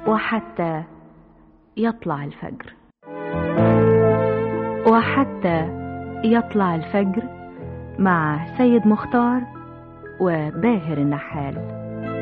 وحتى يطلع الفجر وحتى يطلع الفجر مع سيد مختار وباهر النحال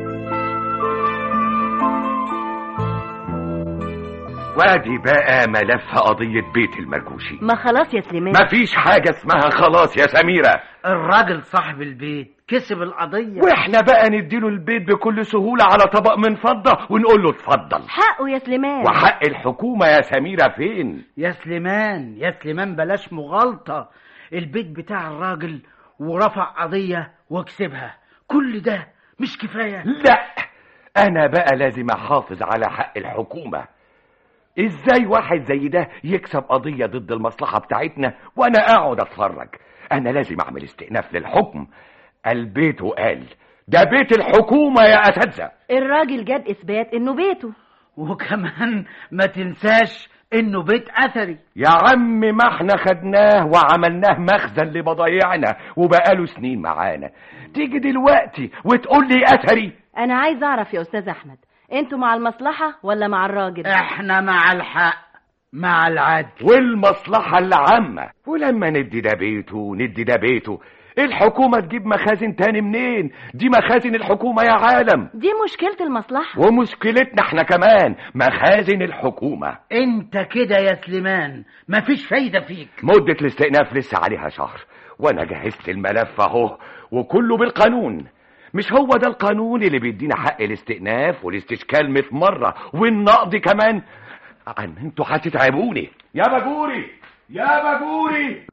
وادي بقى ملف قضية بيت المرجوشي ما خلاص يا سليمان مفيش حاجة اسمها خلاص يا سميرة الراجل صاحب البيت كسب القضية واحنا بقى نديله البيت بكل سهولة على طبق من فضة ونقول له اتفضل حقه يا سليمان وحق الحكومة يا سميرة فين يا سليمان يا سليمان بلاش مغالطة البيت بتاع الراجل ورفع قضية وكسبها كل ده مش كفاية لا انا بقى لازم احافظ على حق الحكومة ازاي واحد زي ده يكسب قضية ضد المصلحة بتاعتنا وانا اقعد اتفرج انا لازم اعمل استئناف للحكم البيت وقال ده بيت الحكومة يا اساتذة الراجل جاب اثبات انه بيته وكمان ما تنساش انه بيت اثري يا عم ما احنا خدناه وعملناه مخزن لبضايعنا وبقاله سنين معانا تيجي دلوقتي وتقول لي اثري انا عايز اعرف يا استاذ احمد انتوا مع المصلحة ولا مع الراجل احنا مع الحق مع العدل والمصلحة العامة ولما ندي ده بيته وندي ده بيته الحكومة تجيب مخازن تاني منين دي مخازن الحكومة يا عالم دي مشكلة المصلحة ومشكلتنا احنا كمان مخازن الحكومة انت كده يا سليمان مفيش فايدة فيك مدة الاستئناف لسه عليها شهر وانا جهزت الملف اهو وكله بالقانون مش هو ده القانون اللي بيدينا حق الاستئناف والاستشكال 100 مرة والنقض كمان عن انتوا هتتعبوني يا باجوري يا باجوري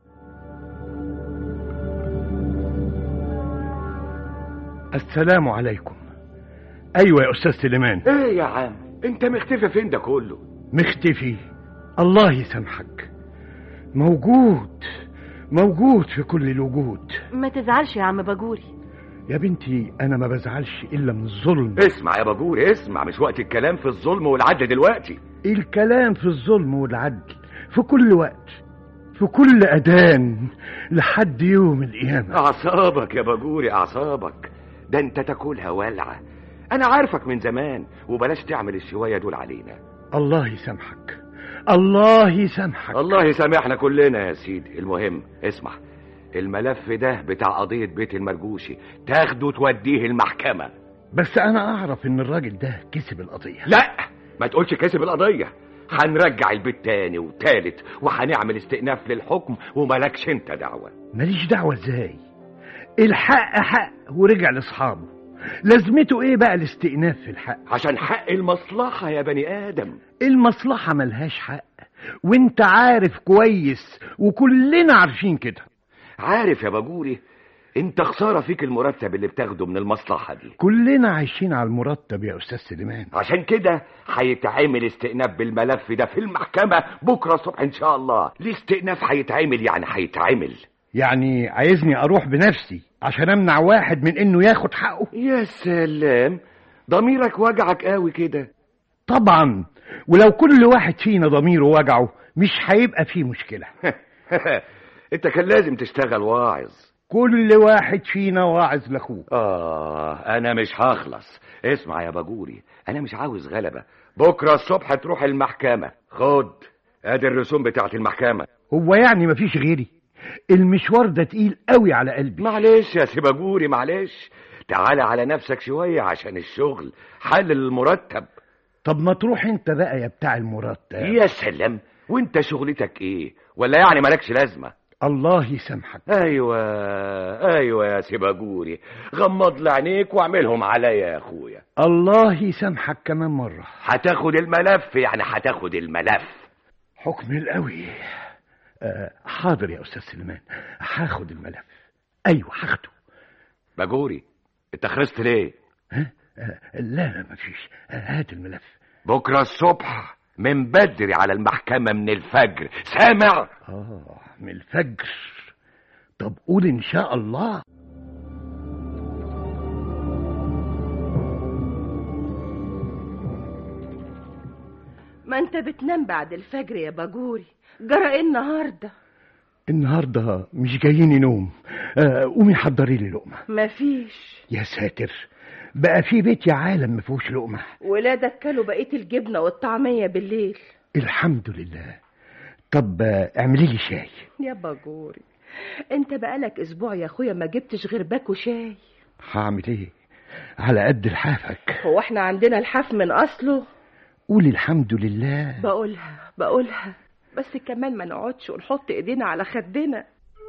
السلام عليكم ايوه يا استاذ سليمان ايه يا عم انت مختفي فين ده كله مختفي الله يسامحك موجود موجود في كل الوجود ما تزعلش يا عم باجوري يا بنتي انا ما بزعلش الا من الظلم اسمع يا باجوري اسمع مش وقت الكلام في الظلم والعدل دلوقتي الكلام في الظلم والعدل في كل وقت في كل اذان لحد يوم القيامه اعصابك يا باجوري اعصابك ده انت تاكلها ولعه انا عارفك من زمان وبلاش تعمل الشويه دول علينا الله يسامحك الله يسامحك الله يسامحنا كلنا يا سيدي المهم اسمع الملف ده بتاع قضية بيت المرجوشي تاخده توديه المحكمة بس انا اعرف ان الراجل ده كسب القضيه لا ما تقولش كسب القضية هنرجع البيت تاني وتالت وهنعمل استئناف للحكم وملكش انت دعوة ماليش دعوه ازاي الحق حق ورجع لاصحابه لازمته ايه بقى الاستئناف في الحق عشان حق المصلحة يا بني آدم المصلحه ملهاش حق وانت عارف كويس وكلنا عارفين كده عارف يا باجوري انت خسارة فيك المرتب اللي بتاخده من المصلحة دي كلنا عايشين على المرتب يا استاذ سليمان عشان كده هيتعمل استئناف بالملف ده في المحكمة بكرة الصبح ان شاء الله الاستئناف هيتعمل يعني هيتعمل يعني عايزني اروح بنفسي عشان امنع واحد من انه ياخد حقه يا سلام ضميرك وجعك قوي كده طبعا ولو كل واحد فينا ضميره وجعه مش هيبقى فيه مشكله انت كان لازم تشتغل واعظ كل واحد فينا واعظ لاخوه اه انا مش هخلص اسمع يا باجوري انا مش عاوز غلبة بكرة الصبح تروح المحكمة خد ادي الرسوم بتاعت المحكمة هو يعني مفيش غيري المشوار ده تقيل قوي على قلبي معلش يا سيباجوري معلش تعالى على نفسك شوية عشان الشغل حل المرتب طب ما تروح انت بقى يا بتاع المرتب يا سلام وانت شغلتك ايه ولا يعني مالكش لازمة الله يسامحك ايوه ايوه يا سيباجوري غمض لي عينيك واعملهم عليا يا اخويا الله يسامحك كمان مرة هتاخد الملف يعني هتاخد الملف حكم القوي آه حاضر يا أستاذ سليمان هاخد الملف أيوة هاخده باجوري انت خرست ليه ها؟ آه لا لا مفيش آه هات الملف بكرة الصبح من بدري على المحكمة من الفجر سامع آه من الفجر طب قول إن شاء الله ما انت بتنام بعد الفجر يا باجوري جرى ايه النهارده النهاردة مش جايين نوم آه قومي حضري لي لقمة مفيش يا ساتر بقى في بيت يا عالم ما فيهوش لقمة ولادك كلوا بقية الجبنة والطعمية بالليل الحمد لله طب آه، اعملي لي شاي يا باجوري انت بقالك اسبوع يا اخويا ما جبتش غير باكو شاي هعمل ايه على قد لحافك هو احنا عندنا الحاف من اصله قولي الحمد لله بقولها بقولها بس كمان ما نقعدش ونحط ايدينا على خدنا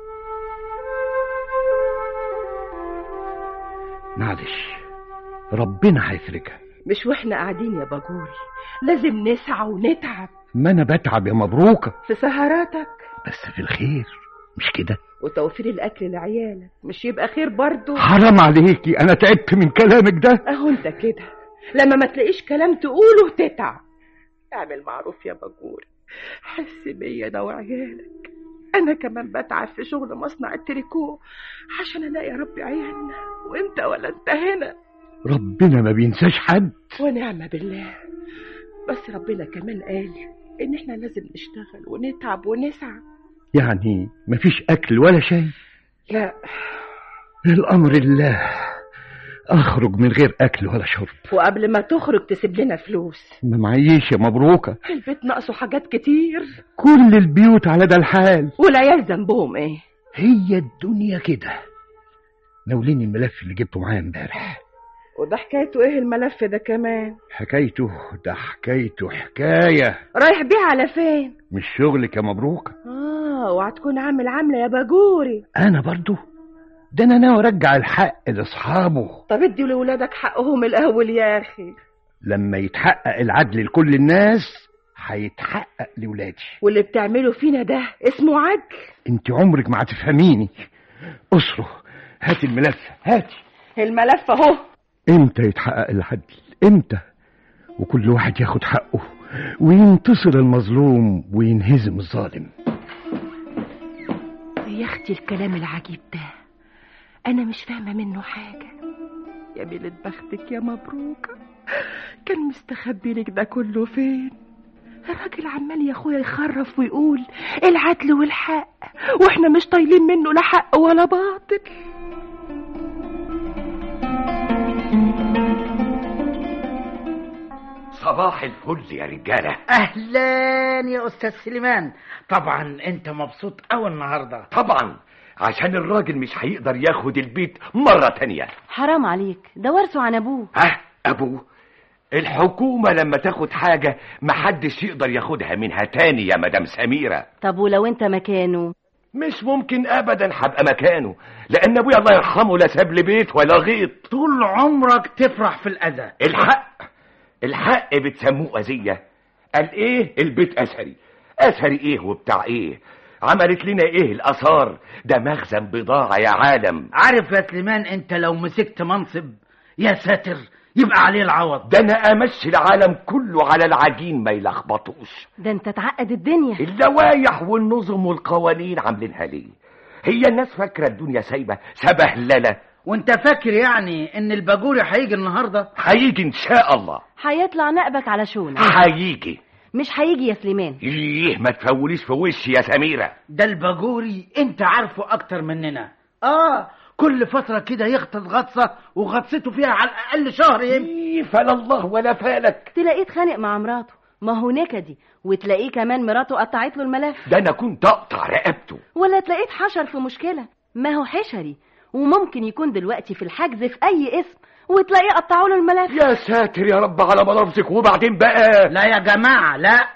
معلش ربنا هيفرجها مش واحنا قاعدين يا باجوري لازم نسعى ونتعب ما انا بتعب يا مبروكة في سهراتك بس في الخير مش كده وتوفير الاكل لعيالك مش يبقى خير برضه حرام عليكي انا تعبت من كلامك ده اهو انت كده لما ما تلاقيش كلام تقوله تتعب اعمل معروف يا باجوري حس بيا انا وعيالك انا كمان بتعب في شغل مصنع التريكو عشان الاقي ربي عيالنا وانت ولا انت هنا ربنا ما بينساش حد ونعم بالله بس ربنا كمان قال ان احنا لازم نشتغل ونتعب ونسعى يعني مفيش اكل ولا شيء لا الامر لله اخرج من غير اكل ولا شرب وقبل ما تخرج تسيب لنا فلوس ما معيش يا مبروكة البيت ناقصه حاجات كتير كل البيوت على ده الحال والعيال ذنبهم ايه هي الدنيا كده ناوليني الملف اللي جبته معايا امبارح وده حكايته ايه الملف ده كمان حكايته ده حكايته حكاية رايح بيه على فين مش شغلك يا مبروكة اه وهتكون عامل عامله يا باجوري انا برضو ده انا ناوي ارجع الحق لاصحابه طب ادي لولادك حقهم الاول يا اخي لما يتحقق العدل لكل الناس هيتحقق لولادي واللي بتعمله فينا ده اسمه عدل انت عمرك ما هتفهميني اسره هاتي الملف هاتي الملف اهو امتى يتحقق العدل امتى وكل واحد ياخد حقه وينتصر المظلوم وينهزم الظالم يا اختي الكلام العجيب ده انا مش فاهمه منه حاجه يا ميلة بختك يا مبروكه كان مستخبي لك ده كله فين الراجل عمال يا اخويا يخرف ويقول العدل والحق واحنا مش طايلين منه لا حق ولا باطل صباح الفل يا رجالة اهلا يا استاذ سليمان طبعا انت مبسوط قوي النهارده طبعا عشان الراجل مش هيقدر ياخد البيت مرة تانية حرام عليك ده ورثه عن ابوه ها أبوه الحكومة لما تاخد حاجة محدش يقدر ياخدها منها تاني يا مدام سميرة طب ولو انت مكانه مش ممكن أبدا هبقى مكانه لأن أبويا الله يرحمه لا ساب لي بيت ولا غيط طول عمرك تفرح في الاذى الحق الحق بتسموه أذية قال إيه البيت أثري أثري إيه وبتاع إيه عملت لنا إيه الآثار ده مخزن بضاعة يا عالم عارف يا سليمان انت لو مسكت منصب يا ساتر يبقى عليه العوض ده أنا أمشي العالم كله على العجين ما يلخبطوش ده انت تعقد الدنيا اللوايح والنظم والقوانين عاملينها ليه هي الناس فاكرة الدنيا سايبة سبهللة وانت فاكر يعني ان الباجوري هيجي النهارده هيجي إن شاء الله هيطلع نقبك على شونه هيجي مش هيجي يا سليمان إيه ما تفوليش في وشي يا سميرة ده الباجوري انت عارفه اكتر مننا اه كل فترة كده يغطس غطسة وغطسته فيها على الأقل شهر يمكن إيه فلا الله ولا فالك تلاقيه اتخانق مع مراته ما هو نكدي وتلاقيه كمان مراته قطعت له الملف ده أنا كنت أقطع رقبته ولا تلاقيه اتحشر في مشكلة ما هو حشري وممكن يكون دلوقتي في الحجز في أي اسم وتلاقيه قطعوا له الملف يا ساتر يا رب على ملابسك وبعدين بقى لا يا جماعة لا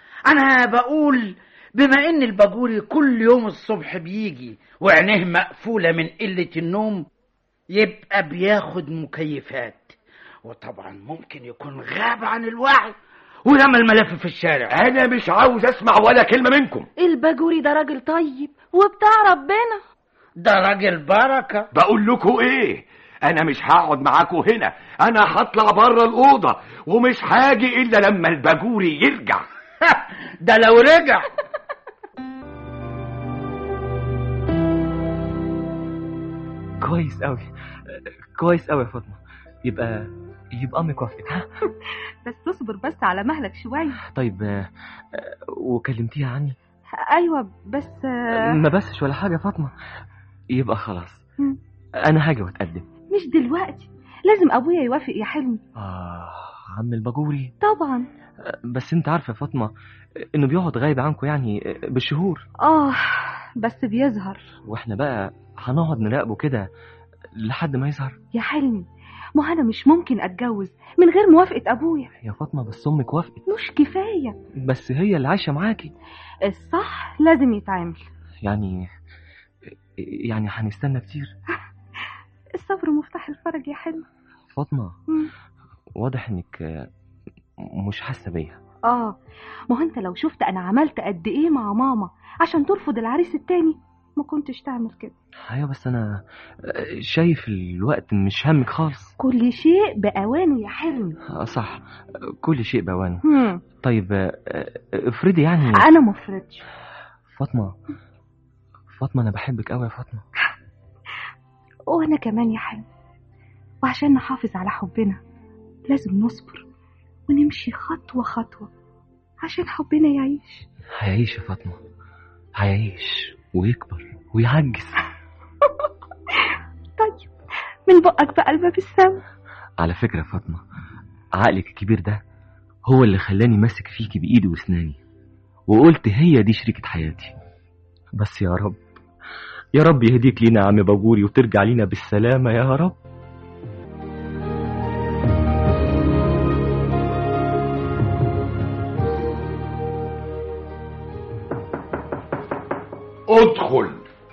أنا بقول بما إن الباجوري كل يوم الصبح بيجي وعينيه مقفولة من قلة النوم يبقى بياخد مكيفات وطبعا ممكن يكون غاب عن الوعي ورمى الملف في الشارع أنا مش عاوز أسمع ولا كلمة منكم الباجوري ده راجل طيب وبتاع ربنا ده راجل بركة بقول لكم إيه أنا مش هقعد معاكم هنا أنا هطلع بره الأوضة ومش هاجي إلا لما الباجوري يرجع ده لو رجع كويس قوي كويس قوي يا فاطمه يبقى يبقى امك وافقت ها بس تصبر بس على مهلك شوية طيب آه، آه، وكلمتيها عني أيوة بس آه، ما بسش ولا حاجه يا فاطمه يبقى خلاص مم. انا هاجي واتقدم مش دلوقتي لازم ابويا يوافق يا حلمي آه عم الباجوري طبعا بس انت عارفة يا فاطمة انه بيقعد غايب عنكم يعني بالشهور اه بس بيظهر واحنا بقى هنقعد نراقبه كده لحد ما يظهر يا حلمي ما انا مش ممكن اتجوز من غير موافقة ابويا يا فاطمة بس امك وافقت مش كفاية بس هي اللي عايشة معاكي الصح لازم يتعامل يعني يعني هنستنى كتير الصبر مفتاح الفرج يا حلمي فاطمة مم. واضح انك آه، مش حاسة بيا اه ما هو انت لو شفت انا عملت قد ايه مع ماما عشان ترفض العريس التاني ما كنتش تعمل كده ايوه بس انا آه، شايف الوقت مش همك خالص كل شيء بأوانه يا حلمي آه، صح آه، كل شيء بأوانه هم. طيب آه، آه، افرضي يعني انا مفرضش فاطمة فاطمة انا بحبك قوي يا فاطمة وانا كمان يا حلمي وعشان نحافظ على حبنا لازم نصبر ونمشي خطوة خطوة عشان حبنا يعيش هيعيش يا فاطمة هيعيش ويكبر ويعجز طيب من بقك بقى الباب السما على فكرة يا فاطمة عقلك الكبير ده هو اللي خلاني ماسك فيكي بإيدي وأسناني وقلت هي دي شريكة حياتي بس يا رب يا رب يهديك لينا يا عم باجوري وترجع لينا بالسلامة يا رب ادخل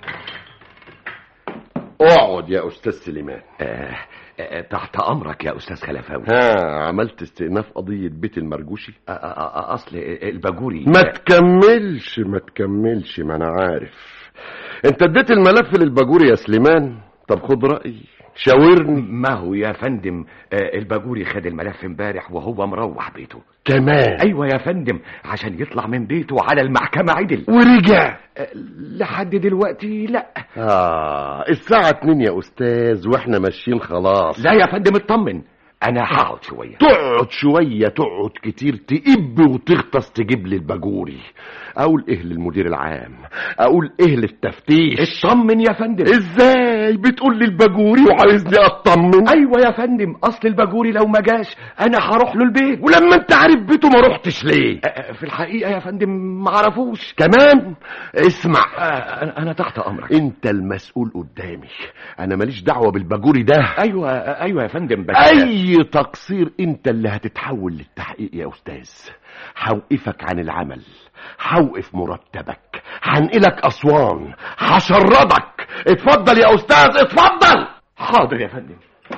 اقعد يا استاذ سليمان آه آه تحت امرك يا استاذ خلفاوي ها عملت استئناف قضية بيت المرجوشي آه آه آه اصل الباجوري ما تكملش ما تكملش ما انا عارف انت اديت الملف للباجوري يا سليمان طب خد رأيي شاورني ما هو يا فندم آه الباجوري خد الملف امبارح وهو مروح بيته كمان ايوه يا فندم عشان يطلع من بيته على المحكمة عدل ورجع آه لحد دلوقتي لا اه الساعة اتنين يا استاذ واحنا ماشيين خلاص لا يا فندم اطمن انا هقعد شوية تقعد شوية تقعد كتير تقب وتغطس تجيب لي الباجوري اقول ايه للمدير العام اقول ايه للتفتيش اطمن يا فندم ازاي بتقول لي الباجوري وعايزني اطمن ايوه يا فندم اصل الباجوري لو ما جاش انا هروح له البيت ولما انت عارف بيته ما رحتش ليه آه، في الحقيقة يا فندم ما عرفوش كمان اسمع آه، أنا- انا تحت امرك انت المسؤول قدامي انا ماليش دعوة بالباجوري ده ايوه ايوه يا فندم بس اي تقصير انت اللي هتتحول للتحقيق يا استاذ هوقفك عن العمل هوقف مرتبك هنقلك اسوان هشردك اتفضل يا استاذ اتفضل حاضر يا فندم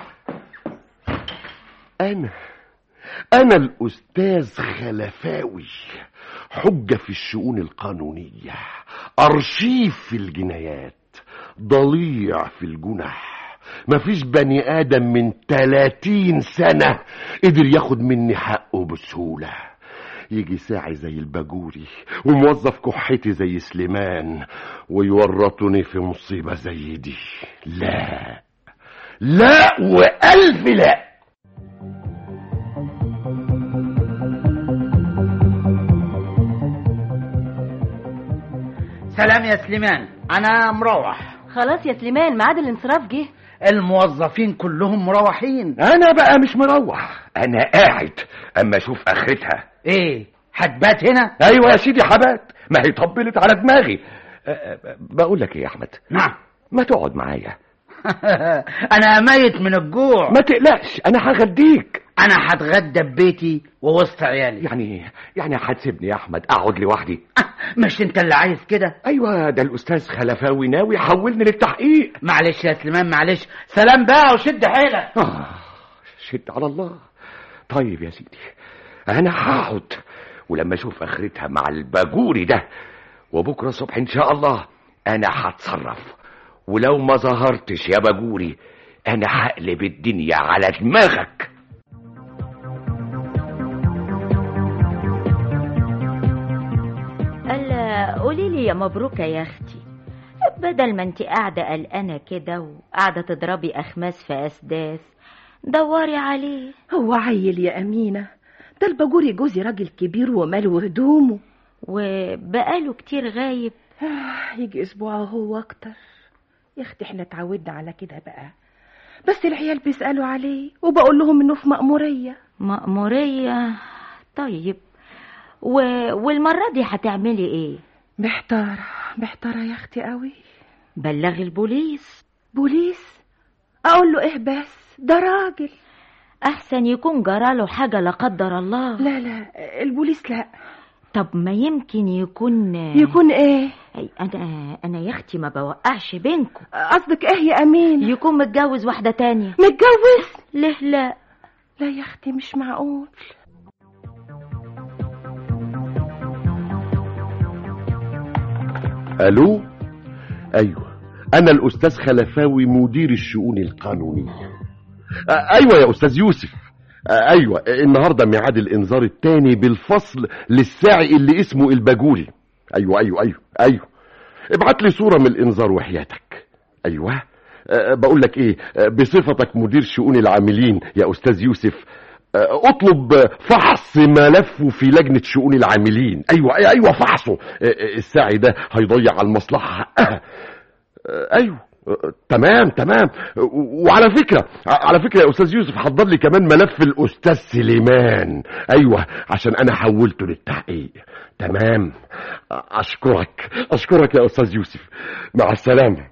انا انا الاستاذ خلفاوي حجة في الشؤون القانونية ارشيف في الجنايات ضليع في الجنح مفيش بني ادم من تلاتين سنة قدر ياخد مني حقه بسهولة يجي ساعي زي الباجوري وموظف كحتي زي سليمان ويورطني في مصيبة زي دي لا لا وألف لا سلام يا سليمان انا مروح خلاص يا سليمان ميعاد الانصراف جه الموظفين كلهم مروحين انا بقى مش مروح انا قاعد اما اشوف اخرتها ايه هتبات هنا ايوه يا سيدي حبات ما هي طبلت على دماغي أه، أه، بقول لك ايه يا احمد نعم ما تقعد معايا انا ميت من الجوع ما تقلقش انا هغديك انا هتغدى ببيتي ووسط عيالي يعني يعني هتسيبني يا احمد اقعد لوحدي آه، مش انت اللي عايز كده ايوه ده الاستاذ خلفاوي ناوي يحولني للتحقيق معلش يا سليمان معلش سلام بقى وشد حيلك آه شد على الله طيب يا سيدي انا هقعد ولما اشوف اخرتها مع الباجوري ده وبكره الصبح ان شاء الله انا هتصرف ولو ما ظهرتش يا باجوري انا هقلب الدنيا على دماغك ألا قولي لي يا مبروكة يا أختي بدل ما انت قاعدة قلقانة كده وقاعدة تضربي أخماس في أسداس دوري عليه هو عيل يا أمينة ده الباجوري جوزي راجل كبير وماله هدومه وبقاله كتير غايب آه، يجي أسبوع هو أكتر يا أختي احنا اتعودنا على كده بقى بس العيال بيسألوا عليه وبقول لهم انه في مأمورية مأمورية طيب و... والمرة دي هتعملي ايه محتارة محتارة يا اختي قوي بلغي البوليس بوليس اقول له ايه بس ده راجل احسن يكون جراله حاجة لا قدر الله لا لا البوليس لا طب ما يمكن يكون يكون ايه أي انا انا يا اختي ما بوقعش بينكم قصدك ايه يا امين يكون متجوز واحدة تانية متجوز ليه لا لا يا اختي مش معقول الو ايوه انا الاستاذ خلفاوي مدير الشؤون القانونيه آه، ايوه يا استاذ يوسف آه، ايوه النهارده ميعاد الانذار التاني بالفصل للساعي اللي اسمه الباجوري ايوه ايوه ايوه ايوه ابعت لي صوره من الانذار وحياتك ايوه أه بقول لك ايه آه، بصفتك مدير شؤون العاملين يا استاذ يوسف آه، اطلب فحص ملفه في لجنة شؤون العاملين ايوه ايوه فحصه آه، آه، الساعي ده هيضيع على المصلحة حقها آه، ايوه آه، تمام تمام و- وعلى فكرة ع- على فكرة يا أستاذ يوسف حضر لي كمان ملف الأستاذ سليمان أيوة عشان أنا حولته للتحقيق تمام أشكرك أشكرك يا أستاذ يوسف مع السلامة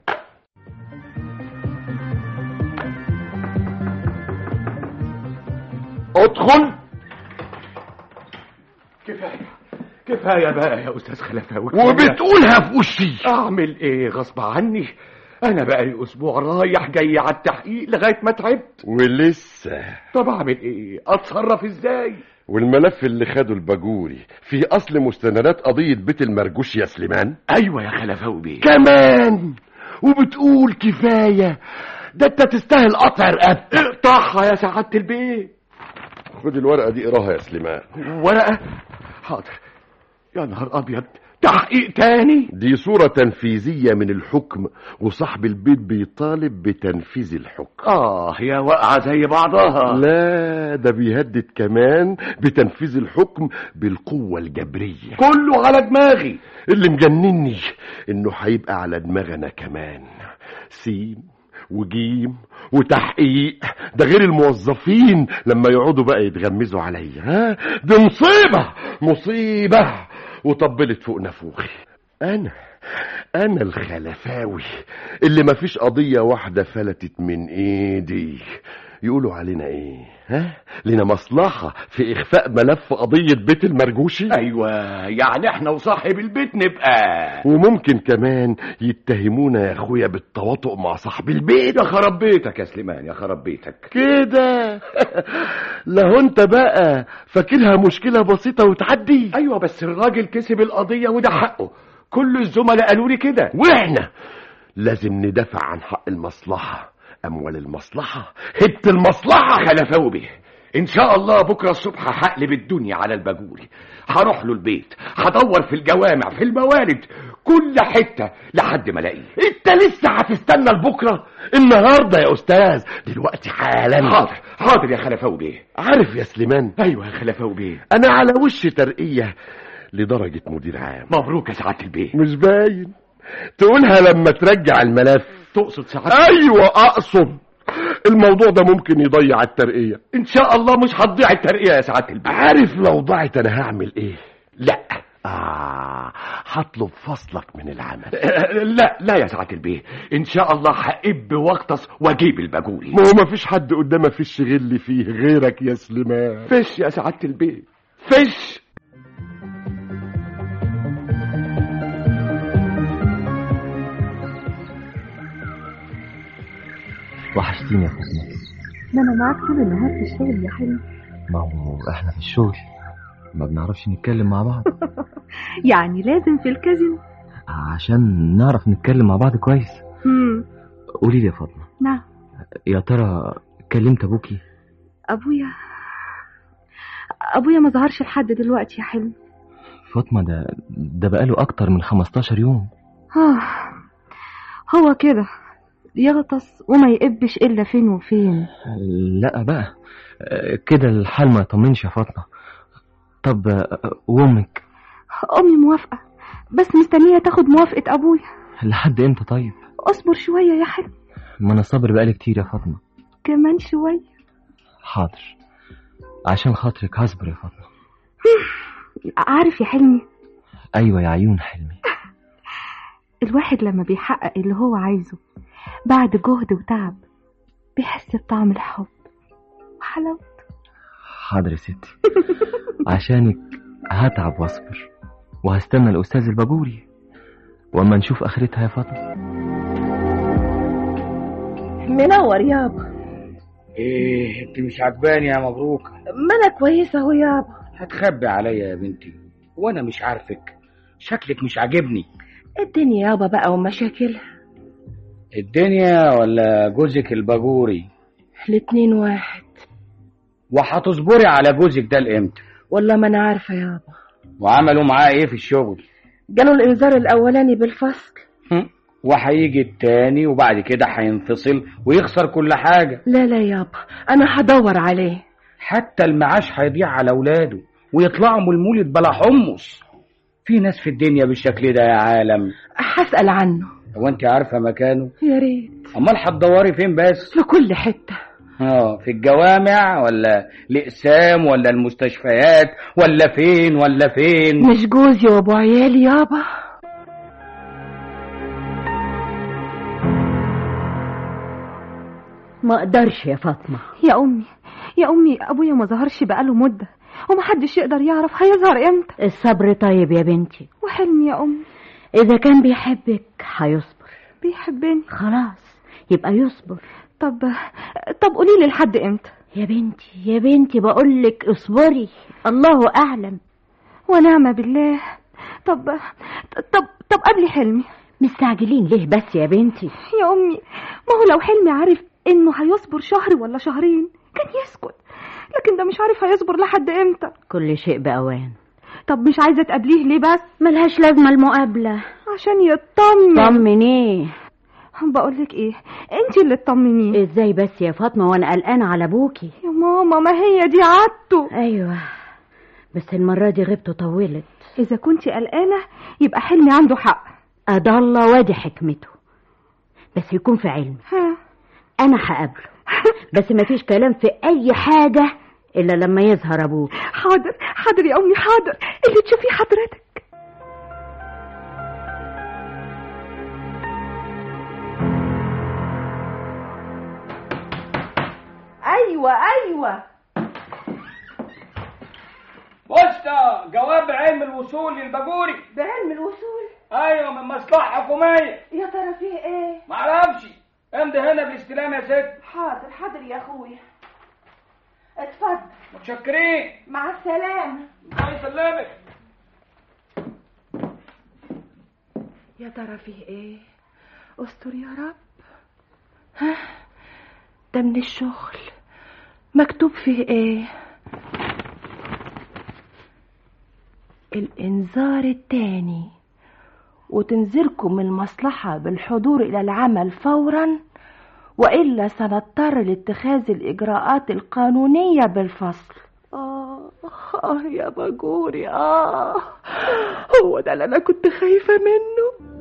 ادخل كفاية كفاية بقى يا أستاذ خلفاوي كفاية. وبتقولها في وشي أعمل إيه غصب عني أنا بقالي أسبوع رايح جاي على التحقيق لغاية ما تعبت ولسه طب أعمل إيه أتصرف إزاي والملف اللي خده الباجوري في أصل مستندات قضية بيت المرجوش يا سليمان أيوة يا خلفاوي بيه كمان وبتقول كفاية ده انت تستاهل قطع رقبتك اقطعها يا سعادة البيه خد الورقة دي اقراها يا سليمان ورقة حاضر يا نهار أبيض تحقيق تاني دي صورة تنفيذية من الحكم وصاحب البيت بيطالب بتنفيذ الحكم آه يا واقعة زي بعضها لا ده بيهدد كمان بتنفيذ الحكم بالقوة الجبرية كله على دماغي اللي مجنني انه هيبقى على دماغنا كمان سين وجيم وتحقيق ده غير الموظفين لما يقعدوا بقى يتغمزوا عليا ها دي مصيبة مصيبة وطبلت فوق نافوخي انا انا الخلفاوي اللي مفيش قضية واحدة فلتت من ايدي يقولوا علينا ايه ها لنا مصلحة في اخفاء ملف قضية بيت المرجوشي أيوة يعني إحنا وصاحب البيت نبقى وممكن كمان يتهمونا يا اخويا بالتواطؤ مع صاحب البيت يا خرب بيتك يا سليمان يا خرب بيتك كده لو انت بقى فاكرها مشكلة بسيطة وتعدي أيوة بس الراجل كسب القضية وده حقه كل الزملاء قالوا لي كده واحنا لازم ندافع عن حق المصلحة اموال المصلحة هبت المصلحة خلفاوي بيه ان شاء الله بكره الصبح هقلب الدنيا على الباجوري هروح له البيت هدور في الجوامع في الموالد كل حته لحد ما الاقيه انت لسه هتستنى لبكرة النهاردة يا استاذ دلوقتي حالا حاضر حاضر يا خلفاوي بيه عارف يا سليمان ايوه يا خلفاوي بيه انا على وش ترقية لدرجة مدير عام مبروك يا سعاده البيه مش باين تقولها لما ترجع الملف تقصد سعاده ايوه اقصد الموضوع ده ممكن يضيع الترقية ان شاء الله مش هتضيع الترقيه يا سعاده البيه عارف لو ضاعت انا هعمل ايه لا آه هطلب فصلك من العمل لا لا يا سعاده البيه ان شاء الله هقب واغطس واجيب الباجوري ما هو مفيش حد قدامه فيش غل فيه غيرك يا سليمان فش يا سعاده البيه فش وحشتيني يا فاطمة ما انا معاك طول النهار في الشغل يا حلمي ما هو احنا في الشغل ما بنعرفش نتكلم مع بعض يعني لازم في الكازينو عشان نعرف نتكلم مع بعض كويس امم قولي لي يا فاطمة نعم يا ترى كلمت ابوكي ابويا ابويا ما ظهرش لحد دلوقتي يا حلمي فاطمة ده ده بقاله اكتر من 15 يوم آه هو كده يغطس وما يقبش الا فين وفين لا بقى كده الحال ما يطمنش يا فاطمة طب وامك امي موافقه بس مستنيه تاخد موافقه ابويا لحد امتى طيب اصبر شويه يا حلمي ما انا صابر بقالي كتير يا فاطمة كمان شوية حاضر عشان خاطرك هصبر يا فاطمة عارف يا حلمي أيوة يا عيون حلمي الواحد لما بيحقق اللي هو عايزه بعد جهد وتعب بيحس بطعم الحب وحلاوته حاضر يا ستي عشانك هتعب واصبر وهستنى الأستاذ الباجوري وأما نشوف آخرتها يا فاطمة منور يابا ايه انت مش عجباني يا مبروك ما انا كويسه اهو يابا هتخبي عليا يا بنتي وانا مش عارفك شكلك مش عاجبني الدنيا يابا بقى ومشاكلها الدنيا ولا جوزك الباجوري الاتنين واحد وهتصبري على جوزك ده لامتى والله ما انا عارفه يابا وعملوا معاه ايه في الشغل جاله الانذار الاولاني بالفصل هم، وهيجي التاني وبعد كده هينفصل ويخسر كل حاجة لا لا يابا انا هدور عليه حتى المعاش هيضيع على اولاده ويطلعوا من المولد بلا حمص في ناس في الدنيا بالشكل ده يا عالم هسأل عنه هو انت عارفه مكانه يا ريت امال هتدوري فين بس في كل حته اه في الجوامع ولا الاقسام ولا المستشفيات ولا فين ولا فين مش جوزي وابو عيالي يابا ما اقدرش يا فاطمة يا أمي يا أمي أبويا ما ظهرش بقاله مدة ومحدش يقدر يعرف هيظهر امتى الصبر طيب يا بنتي وحلمي يا أمي اذا كان بيحبك هيصبر بيحبني خلاص يبقى يصبر طب طب قولي لي لحد امتى يا بنتي يا بنتي بقولك اصبري الله اعلم ونعم بالله طب طب طب قبل حلمي مستعجلين ليه بس يا بنتي يا أمي ما هو لو حلمي عارف إنه هيصبر شهر ولا شهرين كان يسكت لكن ده مش عارف هيصبر لحد امتى كل شيء بأوان طب مش عايزة تقابليه ليه بس ملهاش لازمة المقابلة عشان يطمن طمنيه بقولك ايه انت اللي تطمنيه ازاي بس يا فاطمة وانا قلقانة على ابوكي يا ماما ما هي دي عادته ايوه بس المرة دي غبته طولت اذا كنت قلقانة يبقى حلمي عنده حق أضل وادي حكمته بس يكون في علم ها انا هقابله بس مفيش كلام في اي حاجة الا لما يظهر ابوك حاضر حاضر يا امي حاضر اللي تشوفيه حضرتك ايوه ايوه بوسطة جواب علم الوصول للباجوري بعلم الوصول ايوه من مصلحة حكومية يا ترى فيه ايه معرفش امضي هنا بالاستلام يا ست حاضر حاضر يا اخويا اتفضل متشكرين مع السلامة الله يسلمك يا ترى فيه ايه استر يا رب ها ده من الشغل مكتوب فيه ايه الانذار التاني وتنذركم المصلحة بالحضور إلى العمل فورا وإلا سنضطر لاتخاذ الإجراءات القانونية بالفصل آه آه يا باجوري آه هو ده اللي أنا كنت خايفة منه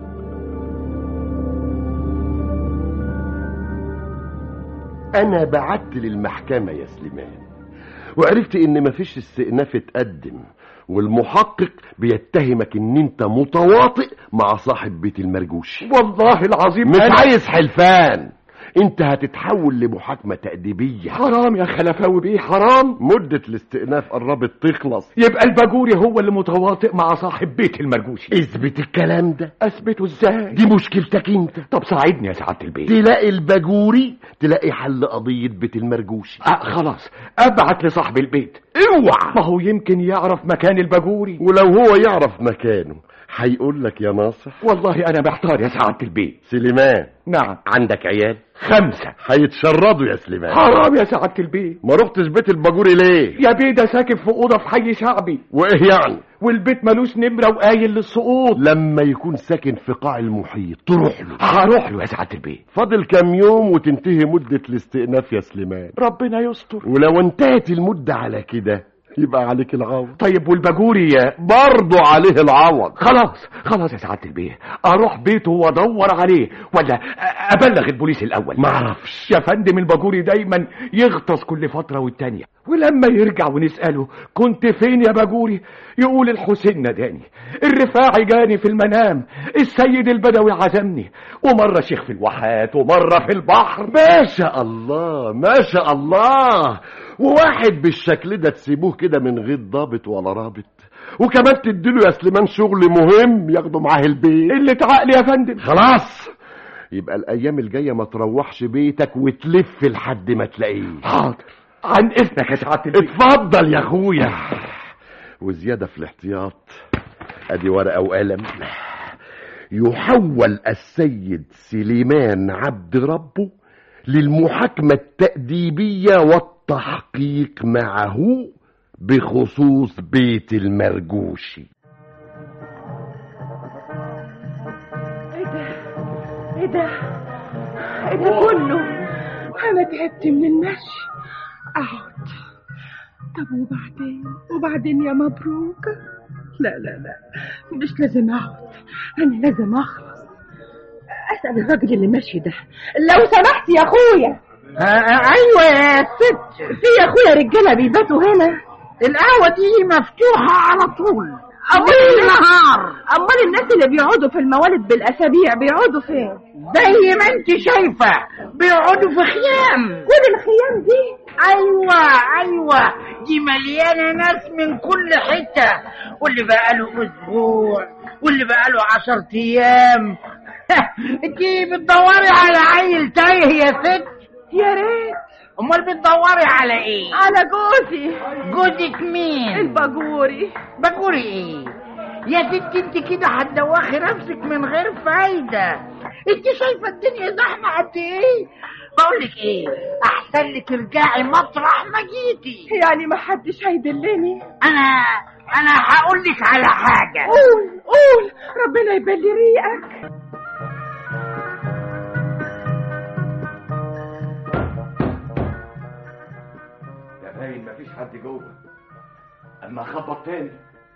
انا بعت للمحكمة يا سليمان وعرفت ان مفيش استئناف اتقدم والمحقق بيتهمك ان انت متواطئ مع صاحب بيت المرجوش والله العظيم مش أنا- عايز حلفان انت هتتحول لمحاكمة تأديبية حرام يا خلفاوي بيه حرام مدة الاستئناف قربت تخلص يبقى الباجوري هو اللي متواطئ مع صاحب بيت المرجوشي اثبت الكلام ده اثبته ازاي دي مشكلتك انت طب ساعدني يا سعادة البيت تلاقي الباجوري تلاقي حل قضية بيت المرجوشي آه خلاص ابعت لصاحب البيت اوعى ما هو يمكن يعرف مكان الباجوري ولو هو يعرف مكانه هيقول لك يا ناصح والله انا محتار يا سعادة البيت سليمان نعم عندك عيال خمسة هيتشردوا يا سليمان حرام يا سعادة البيت ما رحتش بيت الباجوري ليه يا بيه ده ساكن في أوضة في حي شعبي وايه يعني والبيت ملوش نمرة وقايل للسقوط لما يكون ساكن في قاع المحيط تروح له هروح له يا سعادة البيت فاضل كام يوم وتنتهي مدة الاستئناف يا سليمان ربنا يستر ولو انتهت المدة على كده يبقى عليك العوض طيب والباجوري برضه عليه العوض خلاص خلاص يا سعاده البيه اروح بيته وادور عليه ولا أ- ابلغ البوليس الاول ما اعرفش يا فندم الباجوري دايما يغطس كل فترة والتانية ولما يرجع ونسأله كنت فين يا باجوري يقول الحسين ناداني الرفاعي جاني في المنام السيد البدوي عزمني ومرة شيخ في الواحات ومرة في البحر ما شاء الله ما شاء الله وواحد بالشكل ده تسيبوه كده من غير ضابط ولا رابط وكمان تديله يا سليمان شغل مهم ياخده معاه البيت اللي تعقلي يا فندم خلاص يبقى الايام الجايه ما تروحش بيتك وتلف لحد ما تلاقيه حاضر عن اذنك يا سعادة البيه اتفضل يا اخويا وزياده في الاحتياط ادي ورقه وقلم يحول السيد سليمان عبد ربه للمحاكمه التاديبيه والتحقيق معه بخصوص بيت المرجوشي ايه ده ايه ده ايه ده كله انا تعبت من المشي اقعد طب وبعدين وبعدين يا مبروكة لا لا لا مش لازم اقعد انا لازم اخلص اسال الراجل اللي ماشي ده لو سمحت يا اخويا ايوه يا ست في يا اخويا رجاله بيباتوا هنا القهوه دي مفتوحه على طول أمال طول النهار امال الناس اللي بيقعدوا في الموالد بالاسابيع بيقعدوا فين زي ما انت شايفه بيقعدوا في خيام كل الخيام دي ايوه ايوه دي مليانه ناس من كل حته واللي بقاله اسبوع واللي بقاله عشر ايام انت بتدوري على عيل تايه يا ست يا ريت امال بتدوري على ايه على جوزي جوزك مين الباجوري بقولي ايه يا ست انت كده هتدوخي نفسك من غير فايدة انت شايفة الدنيا زحمة قد ايه بقولك ايه احسن لك ارجعي مطرح ما جيتي يعني ما حدش هيدلني انا انا هقول لك على حاجة قول قول ربنا يبلي ريقك ده باين مفيش حد جوه اما خبط تاني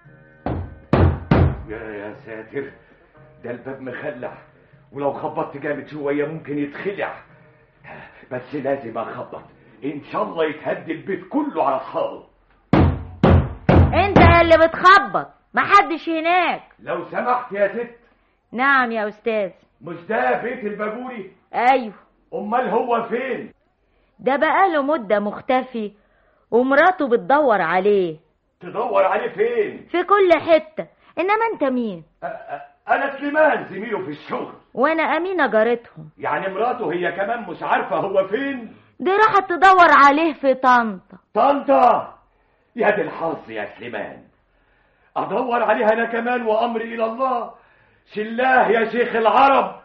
يا يا ساتر ده الباب مخلع ولو خبطت جامد شوية ممكن يتخلع بس لازم اخبط ان شاء الله يتهد البيت كله على اصحابه انت اللي بتخبط محدش هناك لو سمحت يا ست نعم يا استاذ مش ده بيت الباجوري ايوه امال هو فين ده بقاله مدة مختفي ومراته بتدور عليه تدور عليه فين في كل حتة انما انت مين أ- أ- انا سليمان زميله في الشغل وانا امينة جارتهم يعني مراته هي كمان مش عارفة هو فين دي راحت تدور عليه في طنطا طنطا يا دي الحظ يا سليمان ادور عليها انا كمان وامري الى الله شلاه يا شيخ العرب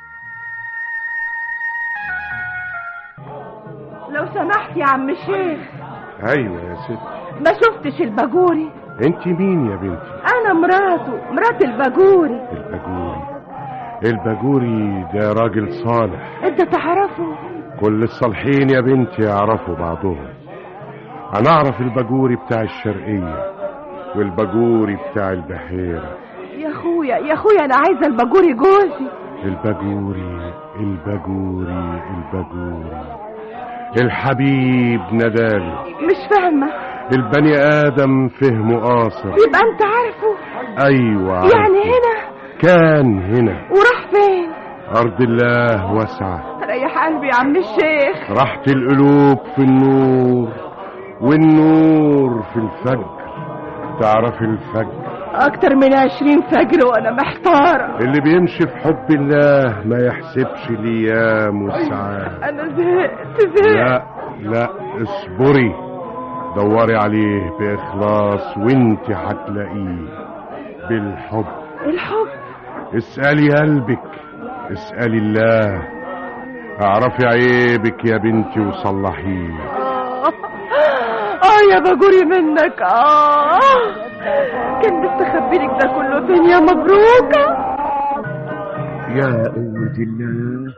لو سمحت يا عم الشيخ ايوه يا ست ما شفتش الباجوري انت مين يا بنتي انا مراته مرات الباجوري الباجوري الباجوري ده راجل صالح انت تعرفه كل الصالحين يا بنتي يعرفوا بعضهم انا اعرف الباجوري بتاع الشرقية والباجوري بتاع البحيرة يا اخويا يا اخويا انا عايزه الباجوري جوزي الباجوري الباجوري الباجوري الحبيب ندالي مش فاهمه البني ادم فهمه قاصر يبقى انت عارفه ايوه يعني عارفه. هنا كان هنا وراح فين ارض الله واسعه ريح قلبي يا عم الشيخ راحة القلوب في النور والنور في الفجر تعرف الفجر اكتر من عشرين فجر وانا محتاره اللي بيمشي في حب الله ما يحسبش الايام والساعات انا زهقت زهقت لا لا اصبري دوري عليه باخلاص وانت هتلاقيه بالحب الحب اسألي قلبك اسألي الله اعرفي عيبك يا بنتي وصلحيه آه. اه يا باجوري منك اه كان مستخبي لك ده كله فين يا مبروكه يا قوة الله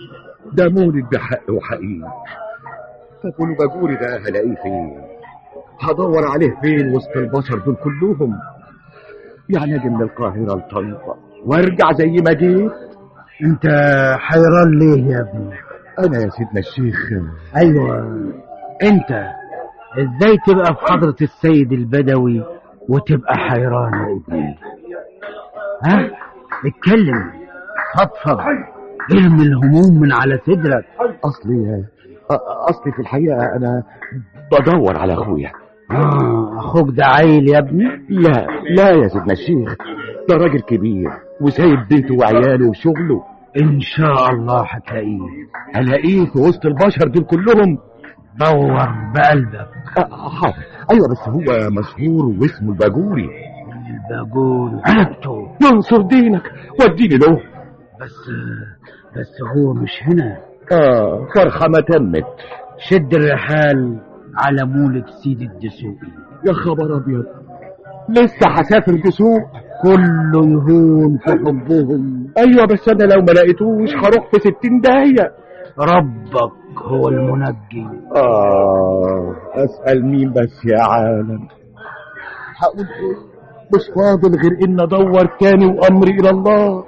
ده مولد بحق وحقيقي طب والباجوري ده هلاقيه فين هدور عليه فين وسط البشر دول كلهم يعني اجي من القاهرة لطنطا وارجع زي ما جيت انت حيران ليه يا ابني انا يا سيدنا الشيخ ايوه انت ازاي تبقى في حضرة السيد البدوي وتبقى حيران يا ابني ها اتكلم فضفض ارمي الهموم من على صدرك اصلي اصلي في الحقيقة انا بدور على اخويا آه اخوك ده عيل يا ابني لا لا يا سيدنا الشيخ ده راجل كبير وسايب بيته وعياله وشغله ان شاء الله هتلاقيه هلاقيه في وسط البشر دول كلهم دور بقلبك آه، حاضر ايوه بس هو مشهور واسمه الباجوري الباجور عرفته ينصر دينك وديني له بس بس هو مش هنا اه فرحة ما تمت شد الرحال على مولد سيد الدسوقي يا خبر ابيض لسه هسافر دسوق كله يهون في حبهم ايوه بس انا لو ما لقيتوش هروح في ستين داهية ربك هو المنجي اه اسأل مين بس يا عالم هقول ايه مش فاضل غير ان ادور تاني وامري الى الله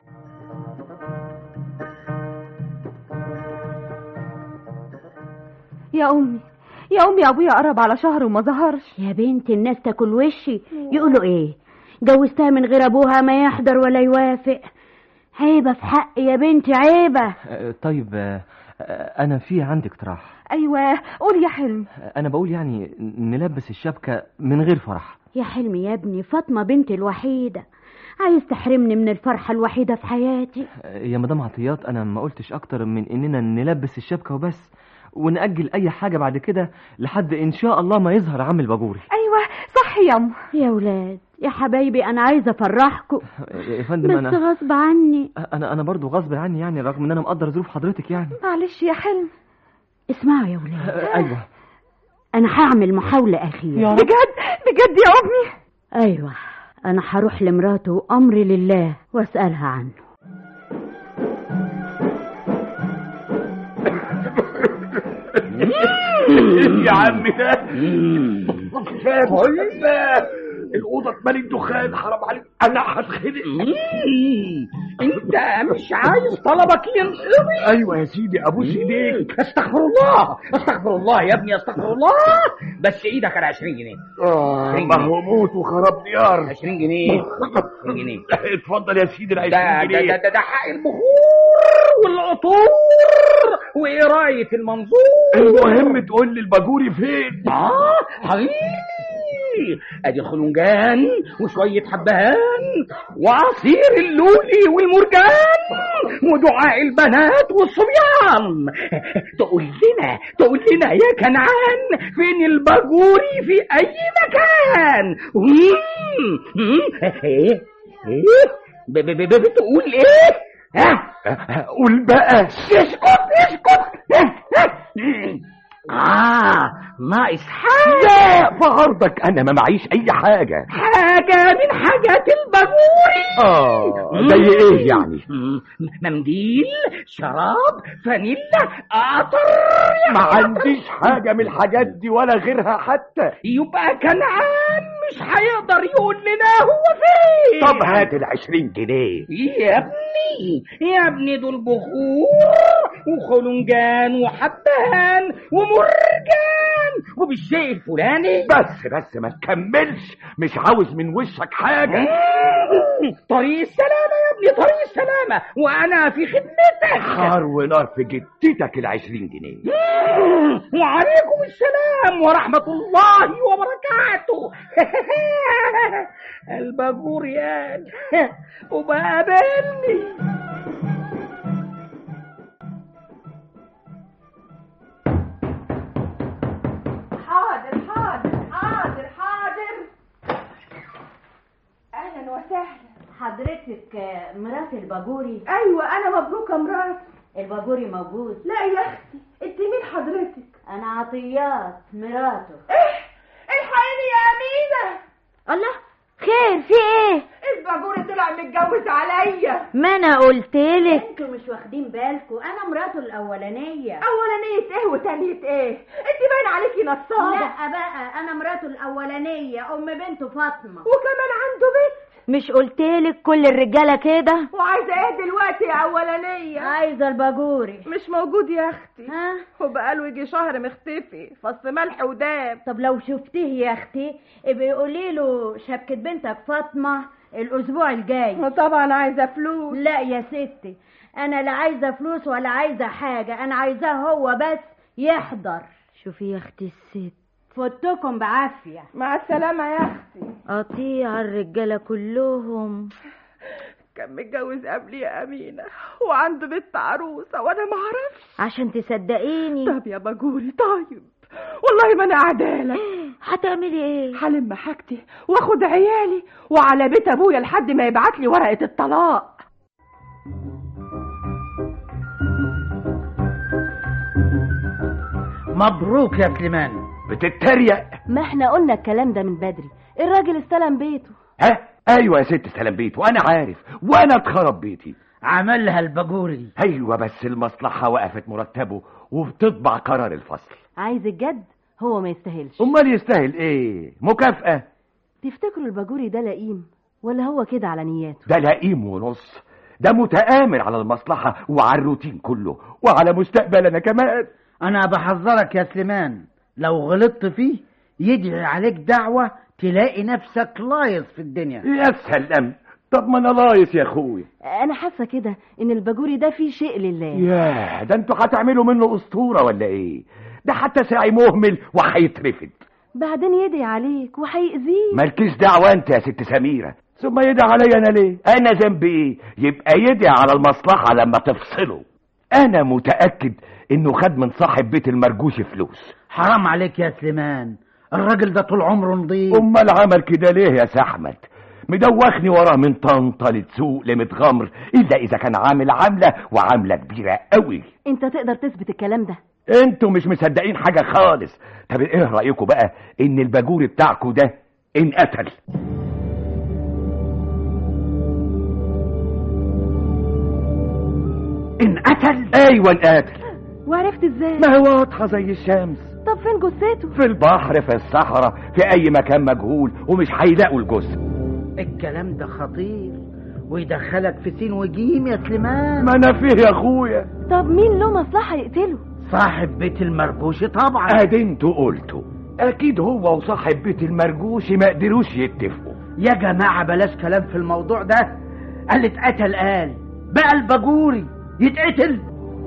يا امي يا امي ابويا قرب على شهر وما ظهرش يا بنت الناس تاكل وشي يقولوا ايه جوزتها من غير ابوها ما يحضر ولا يوافق عيبة في حق يا بنتي عيبة آه، طيب آه، آه، انا في عندي اقتراح ايوه قول يا حلم آه، انا بقول يعني نلبس الشبكة من غير فرح يا حلمي يا ابني فاطمة بنتي الوحيدة عايز تحرمني من الفرحة الوحيدة في حياتي آه، يا مدام عطيات انا ما قلتش اكتر من اننا نلبس الشبكة وبس ونأجل اي حاجة بعد كده لحد ان شاء الله ما يظهر عم الباجوري ايوه صح يا ام يا ولاد يا حبايبي انا عايزة افرحكم يا فندم بس انا غصب عني انا انا برضو غصب عني يعني رغم ان انا مقدر ظروف حضرتك يعني معلش يا حلم اسمعوا يا ولاد آه، ايوه انا هعمل محاولة اخيرة بجد بجد يا امي ايوه انا هروح لمراته وامري لله واسالها عنه يا عم ده طيب الأوضة اتملت دخان حرام عليك أنا هتخنق انت مش عايز طلبك ينقضي أيوة يا سيدي أبوس إيديك استغفر الله استغفر الله يا ابني استغفر الله بس ايدك على 20 جنيه آه ما هو موت وخراب ديار 20 جنيه 20 جنيه اتفضل يا سيدي ال ده 20 ده جنيه ده, ده, ده حق البخور والعطور وقراية المنظور المهم تقول لي الباجوري فين اه حبيبي ادي خلنجان وشوية حبهان وعصير اللولي والمرجان ودعاء البنات والصبيان تقول لنا تقول لنا يا كنعان فين الباجوري في اي مكان مم، مم، ايه ايه ب- ب- ب- بتقول ايه ها قول بقى اسكت اسكت اه ناقص حاجة لا في عرضك أنا ما معيش أي حاجة حاجة من حاجات الباجوري آه زي إيه يعني مم، منديل شراب فانيلا قطر ما عنديش حاجة من الحاجات دي ولا غيرها حتى يبقى كنعان مش هيقدر يقول لنا هو فين طب هات العشرين جنيه يا ابني يا ابني دول بخور وخلنجان وحبهان ومرجان وبالشيء الفلاني بس بس ما تكملش مش عاوز من وشك حاجة مم، طريق السلامة يا ابني طريق السلامة وأنا في خدمتك حار ونار في جدتك العشرين جنيه مم، وعليكم السلام ورحمة الله وبركاته الباجوريان وبقابلني حاضر حاضر حاضر حاضر اهلا وسهلا حضرتك مرات الباجوري ايوه انا مبروكه مراتي الباجوري موجود لا يا اختي انت مين حضرتك انا عطيات مراته ايه الحقيني يا امينه الله خير في ايه الباجور طلع متجوز عليا ما انا قلتلك انتوا مش واخدين بالكم انا مراته الاولانيه اولانيه ايه وتانيه ايه انت باين عليكي نصابه لا بقى انا مراته الاولانيه ام بنته فاطمه وكمان عنده بنت مش قلتلك كل الرجاله كده وعايزه ايه دلوقتي يا اولانيه عايزه الباجوري مش موجود يا اختي ها وبقاله يجي شهر مختفي فص ملح وداب طب لو شفتيه يا اختي ابقي قولي له شبكه بنتك فاطمه الاسبوع الجاي وطبعا عايزه فلوس لا يا ستي انا لا عايزه فلوس ولا عايزه حاجه انا عايزاه هو بس يحضر شوفي يا اختي الست فوتكم بعافيه مع السلامه يا اختي قطيع الرجاله كلهم كان متجوز قبلي يا امينه وعنده بنت عروسه وانا ما اعرفش عشان تصدقيني طب يا باجوري طيب والله ما انا عدالك هتعملي ايه هلم حاجتي واخد عيالي وعلى بيت ابويا لحد ما يبعت لي ورقه الطلاق مبروك يا سليمان بتتريق ما احنا قلنا الكلام ده من بدري الراجل استلم بيته ها ايوه يا ست سلام بيت وانا عارف وانا اتخرب بيتي عملها الباجوري ايوه بس المصلحه وقفت مرتبه وبتطبع قرار الفصل عايز الجد هو ما يستاهلش امال يستاهل ايه مكافاه تفتكروا الباجوري ده لئيم ولا هو كده على نياته ده لئيم ونص ده متآمر على المصلحة وعلى الروتين كله وعلى مستقبلنا كمان انا بحذرك يا سليمان لو غلطت فيه يدعي عليك دعوة تلاقي نفسك لايص في الدنيا يا سلام طب ما انا لايص يا اخويا انا حاسه كده ان الباجوري ده فيه شيء لله ياه ده انتوا هتعملوا منه اسطورة ولا ايه ده حتى ساعي مهمل وهيترفد بعدين يدعي عليك وهيأذيك مالكيش دعوة انت يا ست سميرة ثم يدعي عليا انا ليه انا ذنبي ايه يبقى يدعي على المصلحة لما تفصله انا متأكد انه خد من صاحب بيت المرجوش فلوس حرام عليك يا سليمان الراجل ده طول عمره نضيف امال عمل كده ليه يا سحمد مدوخني وراه من طنطا لتسوق لمتغمر الا اذا كان عامل عاملة وعاملة كبيرة قوي انت تقدر تثبت الكلام ده انتوا مش مصدقين حاجة خالص طب ايه رأيكم بقى ان الباجوري بتاعكوا ده انقتل انقتل ايوه انقتل وعرفت ازاي ما هي واضحة زي الشمس طب فين جثته في البحر في الصحراء في اي مكان مجهول ومش هيلاقوا الجثة الكلام ده خطير ويدخلك في سين وجيم يا سليمان ما انا فيه يا اخويا طب مين له مصلحه يقتله صاحب بيت المرجوش طبعا ادي انتوا قلتوا اكيد هو وصاحب بيت المرجوش ما قدروش يتفقوا يا جماعة بلاش كلام في الموضوع ده قال اتقتل قال بقى الباجوري يتقتل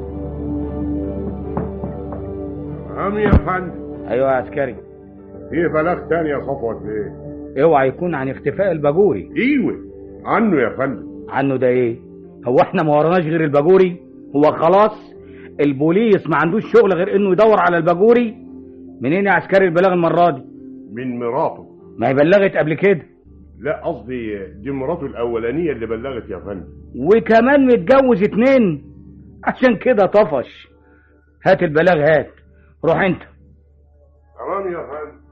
عم يا فندم ايوه يا عسكري في بلاغ تاني يا صفوت بيه اوعى يكون عن اختفاء الباجوري ايوه عنه يا فندم عنه ده ايه هو احنا ما وراناش غير الباجوري هو خلاص البوليس ما عندوش شغل غير انه يدور على الباجوري منين يا عسكري البلاغ المره دي من مراته ما هي بلغت قبل كده لا قصدي دي مراته الاولانيه اللي بلغت يا فندم وكمان متجوز اتنين عشان كده طفش هات البلاغ هات روح انت تمام يا فندم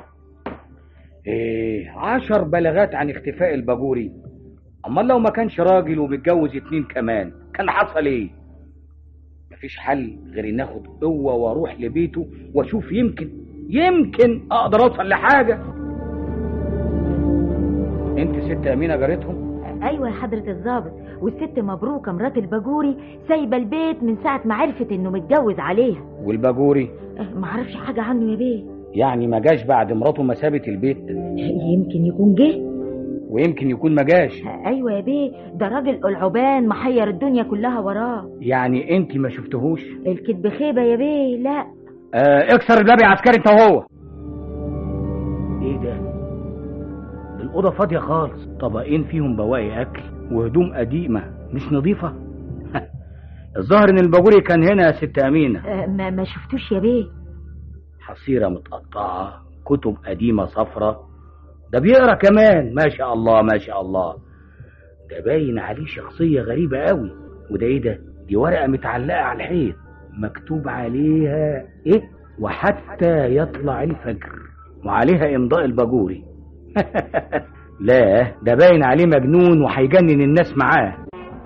ايه عشر بلاغات عن اختفاء الباجوري امال لو ما كانش راجل ومتجوز اتنين كمان كان حصل ايه مفيش حل غير ان اخد قوه واروح لبيته واشوف يمكن يمكن اقدر اوصل لحاجه انت ست امينه جارتهم ايوه يا حضرة الضابط والست مبروكة مرات الباجوري سايبة البيت من ساعة ما عرفت انه متجوز عليها والباجوري اه، معرفش حاجة عنه يا بيه يعني ما جاش بعد مراته ما سابت البيت يمكن يكون جه ويمكن يكون ما جاش ايوه يا بيه ده راجل قلعبان محير الدنيا كلها وراه يعني انت ما شفتهوش الكذب خيبة يا بيه لا آه اكسر الباب يا عسكري انت وهو ايه ده الاوضه فاضيه خالص طبقين فيهم بواقي اكل وهدوم قديمه مش نظيفه الظاهر ان الباجوري كان هنا يا ست امينه اه، ما, ما شفتوش يا بيه حصيره متقطعه كتب قديمه صفرة ده بيقرا كمان ما شاء الله ما شاء الله ده باين عليه شخصيه غريبه قوي وده ايه ده دي ورقه متعلقه على الحيط مكتوب عليها ايه وحتى يطلع الفجر وعليها امضاء الباجوري لا ده باين عليه مجنون وهيجنن الناس معاه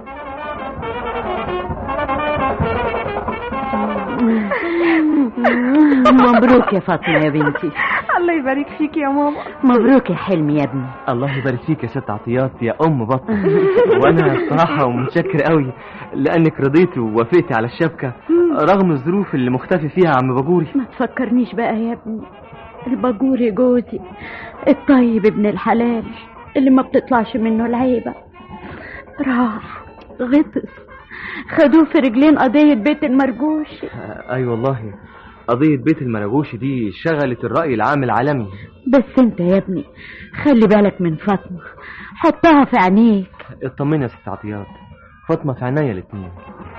مبروك يا فاطمة يا بنتي الله يبارك فيك يا ماما مبروك يا حلمي يا ابني الله يبارك فيك يا ست عطيات يا ام بطل وانا الصراحه متشكر قوي لانك رضيتي ووافقتي على الشبكه رغم الظروف اللي مختفي فيها عم باجوري ما تفكرنيش بقى يا ابني الباجوري جوزي الطيب ابن الحلال اللي ما بتطلعش منه العيبة راح غطس خدوه في رجلين قضية بيت المرجوش اي أيوة والله قضيه بيت المراجوش دي شغلت الراي العام العالمي بس انت يا ابني خلي بالك من فاطمة حطها في عينيك اطمني يا ست عطيات فاطمه في عينيا الاتنين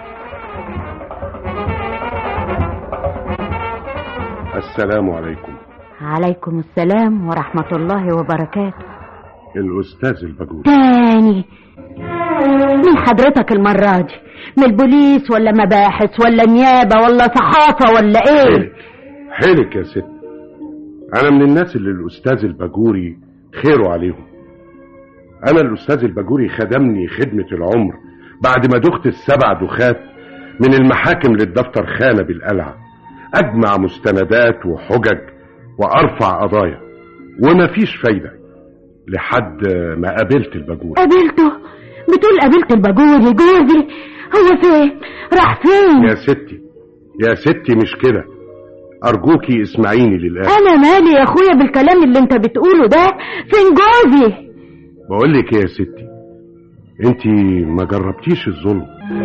السلام عليكم عليكم السلام ورحمة الله وبركاته الأستاذ البجوري تاني من حضرتك المرة دي من البوليس ولا مباحث ولا نيابة ولا صحافة ولا ايه حيلك يا ست أنا من الناس اللي الأستاذ البجوري خيره عليهم أنا الأستاذ البجوري خدمني خدمة العمر بعد ما دخت السبع دخات من المحاكم للدفتر خانة بالقلعة أجمع مستندات وحجج وأرفع قضايا ومفيش فايدة لحد ما قابلت البجوري قابلته بتقول قابلت الباجوري جوزي هو فين راح فين يا ستي يا ستي مش كده أرجوكي اسمعيني للآخر انا مالي يا اخويا بالكلام اللي انت بتقوله ده فين جوزي بقول لك يا ستي انت ما جربتيش الظلم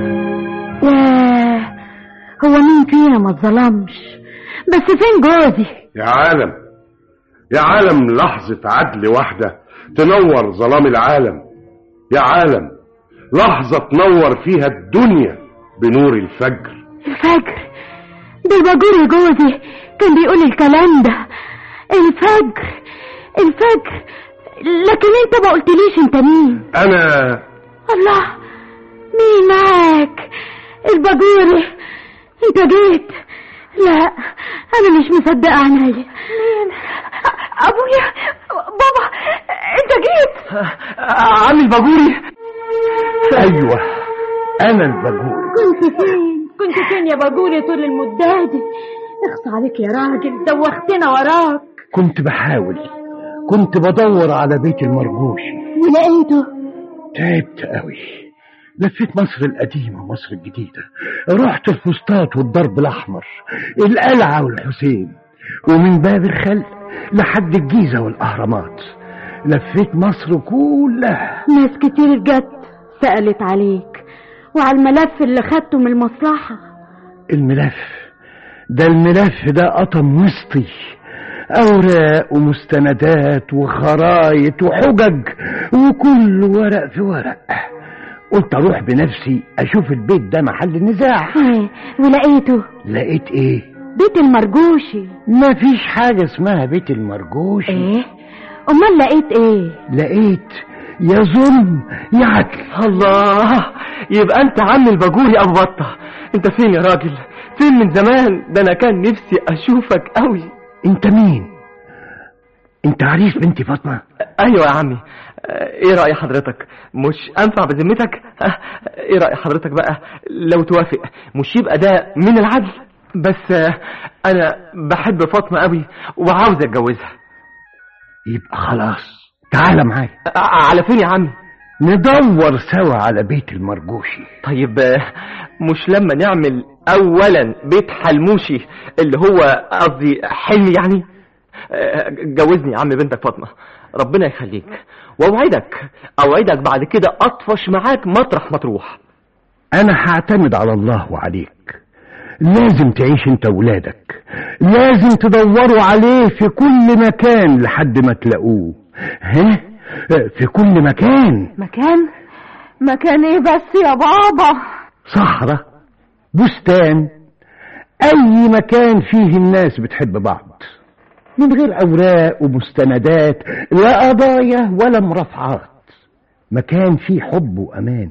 ياه هو مين فينا ما اتظلمش بس فين جوزي يا عالم يا عالم لحظة عدل واحدة تنور ظلام العالم يا عالم لحظة تنور فيها الدنيا بنور الفجر الفجر ده الباجوري جوزي كان بيقول الكلام ده الفجر الفجر لكن انت ما قلتليش انت مين أنا الله مين معاك الباجوري انت جيت لا انا مش مصدقه عينيا مين ابويا بابا انت جيت عمي الباجوري ايوه انا البجوري كنت فين كنت فين يا باجوري طول المدة دي اخص عليك يا راجل دوختنا وراك كنت بحاول كنت بدور على بيت المرجوشي ولقيته تعبت قوي لفيت مصر القديمة ومصر الجديدة رحت الفسطاط والضرب الأحمر القلعة والحسين ومن باب الخل لحد الجيزة والأهرامات لفيت مصر كلها ناس كتير جت سألت عليك وعلى الملف اللي خدته من المصلحة الملف ده الملف ده قطم وسطي أوراق ومستندات وخرايط وحجج وكل ورق في ورق قلت أروح بنفسي أشوف البيت ده محل النزاع إيه، ولقيته لقيت إيه؟ بيت المرجوشي مفيش حاجة اسمها بيت المرجوشي ايه امال لقيت ايه لقيت يا ظلم يا عدل الله يبقى انت عم الباجوري ابو بطه انت فين يا راجل فين من زمان ده انا كان نفسي اشوفك قوي انت مين انت عريس بنتي فاطمة ايوه يا عمي آه، ايه رأي حضرتك مش انفع بذمتك آه، ايه رأي حضرتك بقى لو توافق مش يبقى ده من العدل بس آه، انا بحب فاطمة قوي وعاوز اتجوزها يبقى خلاص تعال معايا آه، على فين يا عمي ندور سوا على بيت المرجوشي طيب آه، مش لما نعمل اولا بيت حلموشي اللي هو قصدي حلمي يعني آه، جوزني يا عم بنتك فاطمة ربنا يخليك واوعدك اوعدك بعد كده اطفش معاك مطرح ما تروح انا هعتمد على الله وعليك لازم تعيش انت وولادك لازم تدوروا عليه في كل مكان لحد ما تلاقوه ها في كل مكان مكان مكان ايه بس يا بابا صحراء بستان اي مكان فيه الناس بتحب بعض من غير اوراق ومستندات لا قضايا ولا مرافعات مكان فيه حب وامان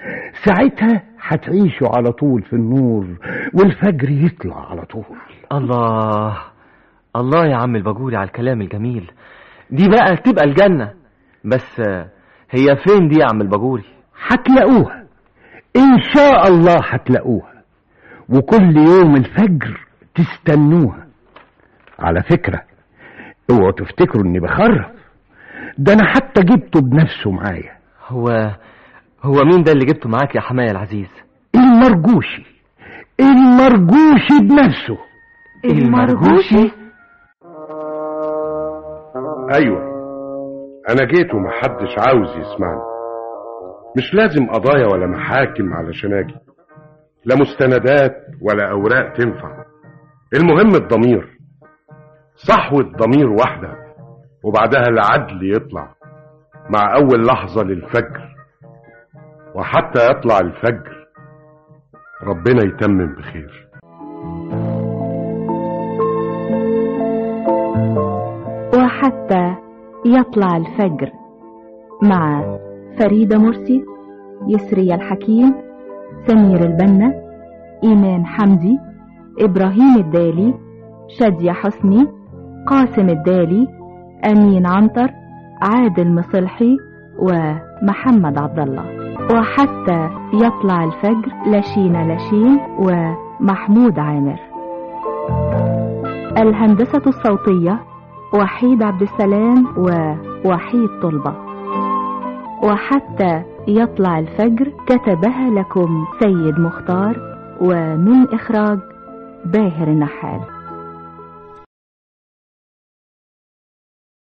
ساعتها هتعيشوا على طول في النور والفجر يطلع على طول الله الله يا عم الباجوري على الكلام الجميل دي بقى تبقى الجنة بس آه، هي فين دي يا عم الباجوري هتلاقوها ان شاء الله هتلاقوها وكل يوم الفجر تستنوها على فكرة اوعوا تفتكروا اني بخرف ده انا حتى جبته بنفسه معايا هو هو مين ده اللي جبته معاك يا حماية العزيز المرجوشي المرجوشي بنفسه المرجوشي ايوه انا جيت ومحدش عاوز يسمعني مش لازم قضايا ولا محاكم علشان اجي لا مستندات ولا اوراق تنفع المهم الضمير صحوة ضمير واحدة وبعدها العدل يطلع مع اول لحظة للفجر وحتى يطلع الفجر ربنا يتمم بخير وحتى يطلع الفجر مع فريدة مرسي يسري الحكيم سمير البنا إيمان حمدي إبراهيم الدالي شادية حسني قاسم الدالي أمين عنتر عادل مصلحي ومحمد عبد الله وحتى يطلع الفجر لشينا لشين ومحمود عامر الهندسة الصوتية وحيد عبد السلام ووحيد طلبة وحتى يطلع الفجر كتبها لكم سيد مختار ومن إخراج باهر النحال